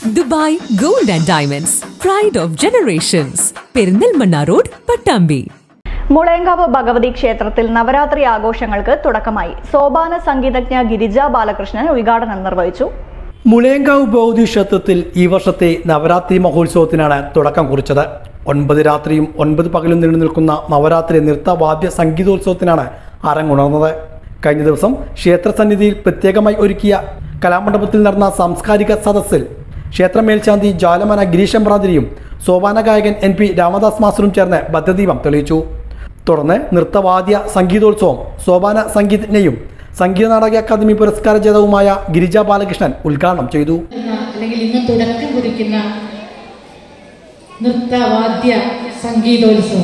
Dubai gold and diamonds pride of generations Perinthalmanna road Pattambi Mulayankavu Bhagavathi ക്ഷേത്രത്തിൽ നവരാത്രി ആഘോഷങ്ങൾക്ക് തുടക്കമായി സോപാന സംഗീതജ്ഞ ഗിരിജ ബാലകൃഷ്ണൻ ഉദ്ഘാടനം നിർവഹിച്ചു മുളയങ്കാവ് ബൗദ്ധ ക്ഷേത്രത്തിൽ ഈ വർഷത്തെ നവരാത്രി മഹോത്സവത്തിനാണ് തുടക്കം കുറിച്ചത് ഒൻപത് രാത്രിയും ഒൻപത് പകലും നീണ്ടു നിൽക്കുന്ന നവരാത്രി നൃത്തവാദ്യ സംഗീതോത്സവത്തിനാണ് അരങ്ങുണർന്നത് കഴിഞ്ഞ ദിവസം ക്ഷേത്രസന്നിധിയിൽ പ്രത്യേകമായി ഒരുക്കിയ കലാമണ്ഡപത്തിൽ നടന്ന സാംസ്കാരിക സദസ്സിൽ ക്ഷേത്ര മേൽശാന്തി ജാലമന ഗിരീശം പ്രാതിരിയും സോപാന ഗായകൻ എൻ പി രാമദാസ് മാസ്റ്ററും ചേർന്ന് ബദ്ധദീപം തെളിയിച്ചു തുടർന്ന് നൃത്തവാദ്യ സംഗീതോത്സവം സോപാന സംഗീതജ്ഞയും സംഗീത നാടക അക്കാദമി പുരസ്കാര ജേതാവുമായ ഗിരിജ ബാലകൃഷ്ണൻ ഉദ്ഘാടനം ചെയ്തു എന്ന അല്ലെങ്കിൽ ഇന്ന് തുടക്കം കുറിക്കുന്ന നൃത്തവാദ്യ സംഗീതോത്സവം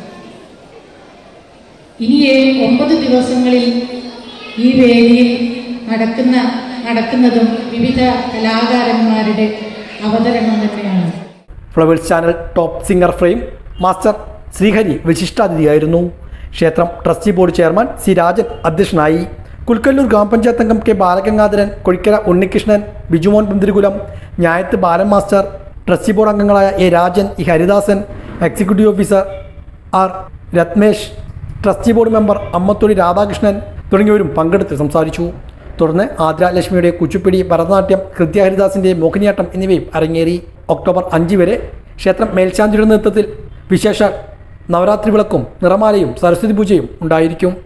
ഇനി ഏഴ് ഒമ്പത് ദിവസങ്ങളിൽ ഈ വേദിയിൽ നടക്കുന്ന നടക്കുന്നതും വിവിധ കലാകാരന്മാരുടെ അവതരണം തന്നെയാണ് Flowers channel top singer frame master Srihari വിശിഷ്ടാതിഥിയായിരുന്നു ക്ഷേത്രം trustee board chairman C Rajan അധ്യക്ഷനായി കുൽക്കല്ലൂർ ഗ്രാമപഞ്ചായത്ത് അംഗം കെ ബാലഗംഗാധരൻ കൊഴിക്കര ഉണ്ണികൃഷ്ണൻ ബിജുമോൻ പന്തിരികുലം ഞായത്ത് ബാലൻ മാസ്റ്റർ ട്രസ്റ്റി ബോർഡ് അംഗങ്ങളായ A Rajan E Haridasan executive officer R Rathmesh trustee board member Ammathodi Radhakrishnan തുടങ്ങിയവരും പങ്കെടുത്ത് സംസാരിച്ചു തുടർന്ന് ആദ്ര ലക്ഷ്മിയുടെ കുച്ചുപ്പിടി ഭരതനാട്യം ഹൃദയ ഹരിദാസിന്റെ മോഹിനിയാട്ടം എന്നിവയും അരങ്ങേറി ഒക്ടോബർ അഞ്ച് വരെ ക്ഷേത്രം മേൽശാന്തിയുടെ നേതൃത്വത്തിൽ വിശേഷ നവരാത്രി വിളക്കും നിറമാലയും സരസ്വതി പൂജയും ഉണ്ടായിരിക്കും